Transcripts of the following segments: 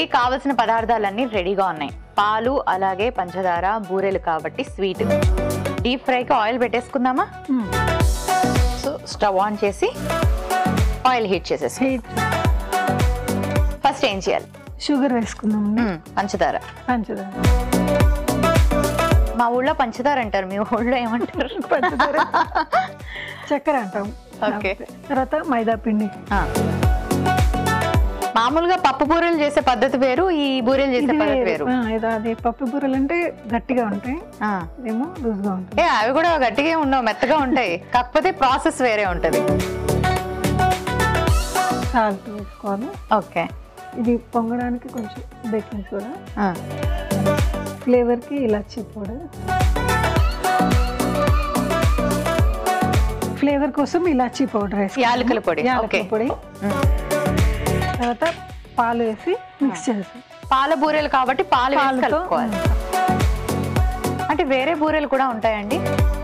కావలసిన పదార్థాలన్నీ రెడీగా ఉన్నాయి పాలు అలాగే పంచదార బూరెలు కాబట్టి స్వీట్ డీప్ ఫ్రైకి ఆయిల్ పెట్టేసుకుందామా మ్మ్. సో స్టవ్ ఆన్ చేసి ఆయిల్ హీట్ చేసేసి హీట్ ఫస్ట్ ఏం చేయాలి షుగర్ వేసుకుందాం మ్మ్, పంచదార పంచదార మా ఊళ్ళో పంచదార అంటారు మీ ఊళ్ళో ఏమంటారు పంచదార చక్కెర అంటాం ఓకే. తర్వాత మైదా పిండి ఆ. మామూలుగా పప్పు బూరెలు చేసే పద్ధతి వేరు ఈ బూరెలు చేసే ఇది పద్ధతి వేరు ఆ, ఇది అది పప్పు బూరెలు అంటే గట్టిగా ఉంటాయి ఆ. ఇదేమో లూజ్గా ఉంటుంది ఏ అవి కూడా గట్టిగా ఉండవు మెత్తగా ఉంటాయి కాకపోతే ప్రాసెస్ వేరే ఉంటది సాల్ట్ వేసుకోవాలి ఓకే ఇది పొంగడానికి కొంచెం బేకింగ్ సోడా ఆ. ఫ్లేవర్కి ఇలాచీ పౌడర్ ఫ్లేవర్ కోసం ఇలాచీ పౌడర్ వేసి యాలకుల పొడి, యాలకుల ఓకే. పొడి మ్మ్. తర్వాత పాలు వేసి మిక్స్ చేసి పాల బూరెలు కాబట్టి పాలు వేసి పాలతో కలుపుకోవాలి అంటే వేరే బూరెలు కూడా ఉంటాయండి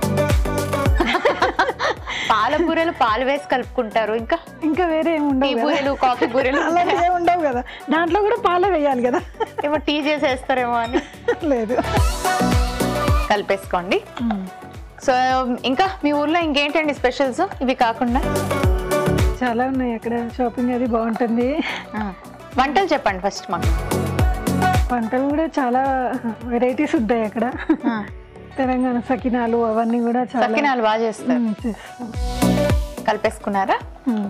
పాల బూరెలు పాలు వేసి కలుపుకుంటారు ఇంకా ఇంకా వేరే ఏమి టీ ఉండవు కదా. బూరెలు కాఫీ బూరెలు అలాగే ఏమి ఉండవు కదా దాంట్లో కూడా పాలే వేయాలి కదా ఏమో టీ చేసేస్తారేమో అని లేదు కలిపేసుకోండి మ్మ్. సో ఇంకా మీ ఊర్లో ఇంకేంటండి స్పెషల్స్ ఇవి కాకుండా చాలా ఉన్నాయి అక్కడ షాపింగ్ అది బాగుంటుంది ఆ, వంటలు చెప్పండి ఫస్ట్ మాకు వంటలు కూడా చాలా వెరైటీస్ ఉంటాయి అక్కడ ఆ, తెలంగాణ సకినాలు అవన్నీ కూడా చాలా సకినాలు బాగా చేస్తారు మ్మ్, చేస్తాం. కలిపేసుకున్నారా మ్మ్.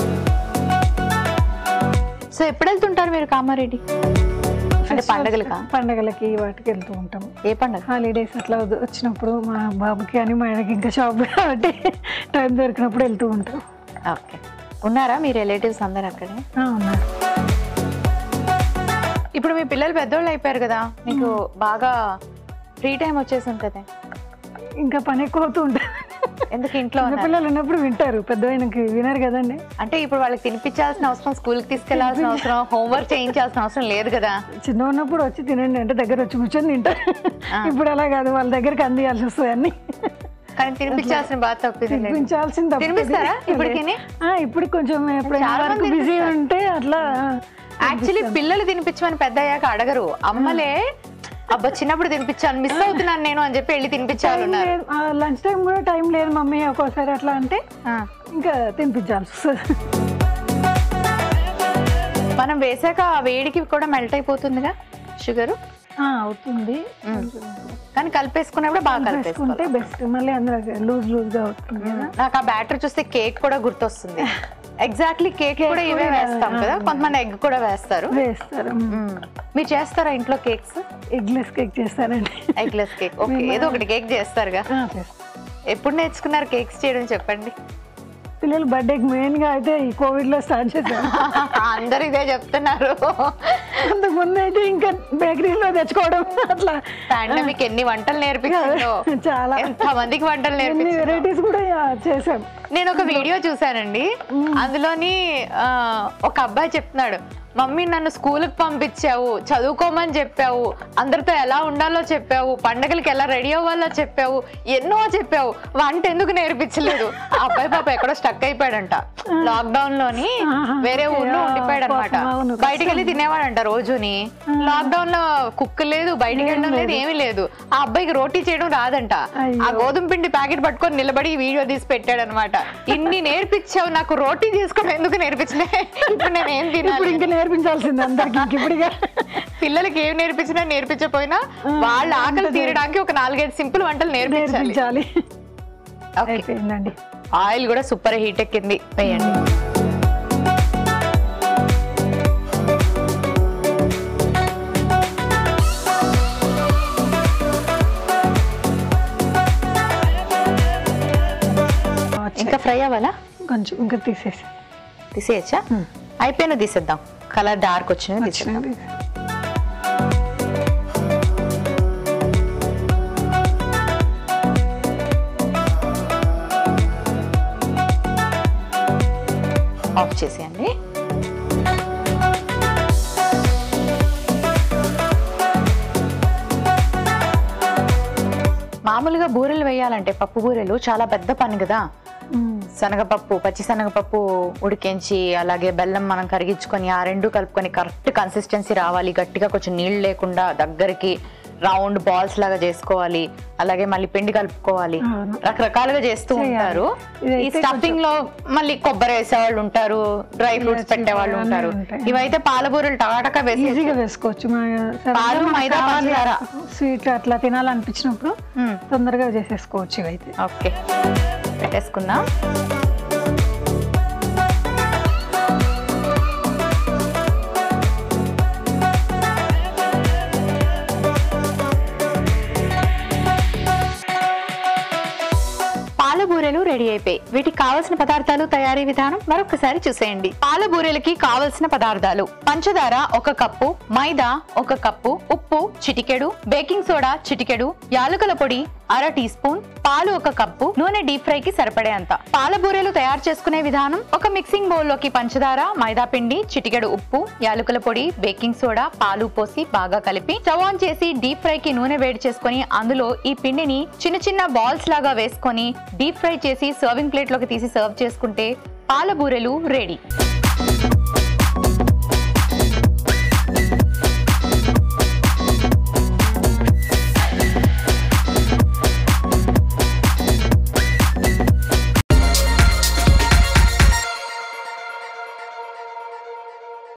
సో ఎప్పుడు వెళ్తుంటారు మీరు కామారెడ్డి అంటే పండగలకా పండగలకి వాటికి వెళ్తూ ఉంటాం ఏ పండగ హాలిడేస్ అట్లా వద- వచ్చినప్పుడు మా బాబుకి అని మా ఆయనకి ఇంకా షాప్ కాబట్టి టైం దొరికినప్పుడు వెళ్తూ ఉంటాం ఓకే ఉన్నారా మీ రిలేటివ్స్ అందరు అక్కడే ఆ, ఉన్నారు ఇప్పుడు మీ పిల్లలు పెద్దోళ్ళు అయిపోయారు కదా మీకు బాగా ఫ్రీ టైం వచ్చేసి ఉంటుంది ఇంకా పని ఎక్కువ అవుతూ ఉంటుంది ఎందుకు ఇంట్లో చిన్న ఉన్నారు పిల్లలు ఉన్నప్పుడు వింటారు పెద్ద ఆయనకి వినరు కదండి అంటే ఇప్పుడు వాళ్ళకి తినిపించాల్సిన అవసరం స్కూల్కి తీసుకెళ్లాల్సిన అవసరం హోంవర్క్ చేయించాల్సిన అవసరం లేదు కదా చిన్న ఉన్నప్పుడు వచ్చి తినండి అంటే దగ్గర వచ్చి కూర్చొని తింటారు ఇప్పుడు అలా కాదు వాళ్ళ దగ్గరికి అందియాల్సి వస్తుంది అన్ని కానీ తినిపించాల్సిన బాధ తప్పింది తినిపించాల్సింది తప్పదు. తినిపిస్తారా ఇప్పటికిని ఆ, ఇప్పుడు కొంచెం ఎప్పుడైనా చాలా వర్క్ మంది బిజీ ఉంటే అట్లా యాక్చువల్లీ పిల్లలు తినిపించమని పెద్ద అయ్యాక అడగరు అమ్మలే అబ్బా చిన్నప్పుడు తినిపించాను మిస్ అవుతున్నాను నేను అని చెప్పి వెళ్ళి తినిపించాలి ఉన్నారు లంచ్ టైం కూడా టైం లేదు మమ్మీ ఒక్కోసారి అట్లా అంటే ఇంకా తినిపించాల్సి వస్తుంది మనం వేసాక ఆ వేడికి కూడా మెల్ట్ అయిపోతుందిగా షుగర్ ఆ, అవుతుంది కానీ కలిపేసుకున్నప్పుడు బాగా కలిపేసుకోవాలి వేసుకుంటే బెస్ట్ మళ్ళీ అందులో లూజ్ లూజ్ గా అవుతుంది కదా నాకు ఆ బ్యాటర్ చూస్తే కేక్ కూడా గుర్తొస్తుంది ఎగ్జాక్ట్లీ కేక్ కూడా ఇవే వేస్తాం కదా కొంతమంది ఎగ్ కూడా వేస్తారు వేస్తారు మ్మ్. మీరు చేస్తారా ఇంట్లో కేక్స్ ఎగ్లెస్ కేక్ చేస్తారండి ఎగ్లెస్ కేక్ ఓకే ఏదో ఒకటి కేక్ చేస్తారుగా ఆ, చేస్తాం ఎప్పుడు నేర్చుకున్నారు కేక్స్ చేయడం చెప్పండి పిల్లలు బర్త్డేకి మెయిన్ గా అయితే ఈ కోవిడ్ లో స్టార్ట్ చేశారు అందరు ఇదే చెప్తున్నారు అంతకు ముందు అయితే ఇంకా బేకరీలో తెచ్చుకోవడం అట్లా పాండమిక్ ఎన్ని వంటలు నేర్పించిందో చాలా ఎంత మందికి వంటలు ఎన్ని నేర్పించిందో వెరైటీస్ కూడా ఆ, చేసాం నేను ఒక వీడియో చూసానండి అందులోని ఆ, ఒక అబ్బాయి చెప్తున్నాడు మమ్మీ నన్ను స్కూల్కి పంపించావు చదువుకోమని చెప్పావు అందరితో ఎలా ఉండాలో చెప్పావు పండగలకి ఎలా రెడీ అవ్వాలో చెప్పావు ఎన్నో చెప్పావు వంట ఎందుకు నేర్పించలేదు ఆ అబ్బాయి పాప ఎక్కడో స్టక్ అయిపోయాడంట లాక్డౌన్ లోని ఆహా. వేరే ఊర్లో ఆ, ఉండిపోయాడు అనమాట పాపం, అవును, బయటికి వెళ్ళి తినేవాడంట రోజుని లాక్డౌన్ లో కుక్ లేదు బయటికి వెళ్ళడం లేదు ఏమీ లేదు ఆ అబ్బాయికి రోటీ చేయడం రాదంట అయ్యో. ఆ గోధుమ పిండి ప్యాకెట్ పట్టుకొని నిలబడి ఈ వీడియో తీసి పెట్టాడు అనమాట ఇన్ని నేర్పించావు నాకు రోటీ చేసుకోవడం ఎందుకు నేర్పించలే ఇప్పుడు నేను ఏం ఇప్పుడు తినాలి ఇంకా నేర్పించాల్సింది అందరికి ఇంక ఇప్పుడుగా పిల్లలకి ఏం నేర్పించినా నేర్పించకపోయినా వాళ్ళ ఆకలి తీరడానికి ఒక నాలుగైదు సింపుల్ వంటలు నేర్పించాలి నేర్పించాలి ఓకే. అయిపోయిందండి ఆయిల్ కూడా సూపర్ హీట్ ఎక్కింది వేయండి ఇంకా ఫ్రై అవ్వాలా కొంచెం ఇంకా తీసేసి తీసేయచ్చా అయిపోయిన తీసేద్దాం కలర్ డార్క్ వచ్చిన తీసేద్దాం వచ్చినది ఆఫ్ చేసేయండి మామూలుగా బూరెలు వేయాలంటే పప్పు బూరెలు చాలా పెద్ద పని కదా మ్మ్. శనగపప్పు పచ్చి శనగపప్పు ఉడికించి అలాగే బెల్లం మనం కరిగించుకొని ఆ రెండు కలుపుకొని కరెక్ట్ కన్సిస్టెన్సీ రావాలి గట్టిగా కొంచెం నీళ్ళు లేకుండా దగ్గరికి రౌండ్ బాల్స్ లాగా చేసుకోవాలి అలాగే మళ్ళీ పిండి కలుపుకోవాలి అవును. రకరకాలుగా చేస్తూ చేయాలి. ఉంటారు ఈ ఇదైతే స్టఫింగ్ లో మళ్ళీ కొబ్బరి వేసే వాళ్ళు ఉంటారు డ్రై ఫ్రూట్స్ ఇలాచీ పెట్టే వాళ్ళు అన్నీ ఉంటారు ఉంటాయి. ఇవైతే పాలబూరలు టకాటక వేసి ఈజీగా వేసుకోవచ్చు మా పాలు, మైదా, పంచదార. స్వీట్ అట్లా తినాలనిపించినప్పుడు మ్మ్. తొందరగా చేసేసుకోవచ్చు ఇవైతే ఓకే పెట్టేసుకుందాం పాల బూరెలు రెడీ అయిపోయి వీటికి కావలసిన పదార్థాలు తయారీ విధానం మరొకసారి చూసేయండి పాల బూరెలకి కావలసిన పదార్థాలు పంచదార ఒక కప్పు మైదా ఒక కప్పు ఉప్పు చిటికెడు బేకింగ్ సోడా చిటికెడు యాలకుల పొడి అర టీ స్పూన్ పాలు ఒక కప్పు నూనె డీప్ ఫ్రై కి సరిపడే అంత పాల బూరెలు తయారు చేసుకునే విధానం ఒక మిక్సింగ్ బౌల్ లోకి పంచదార మైదా పిండి చిటికెడు ఉప్పు యాలకుల పొడి బేకింగ్ సోడా పాలు పోసి బాగా కలిపి స్టవ్ ఆన్ చేసి డీప్ ఫ్రై కి నూనె వేడి చేసుకొని అందులో ఈ పిండిని చిన్న చిన్న బాల్స్ లాగా వేసుకొని డీప్ ఫ్రై చేసి సర్వింగ్ ప్లేట్ లోకి తీసి సర్వ్ చేసుకుంటే పాల బూరెలు రెడీ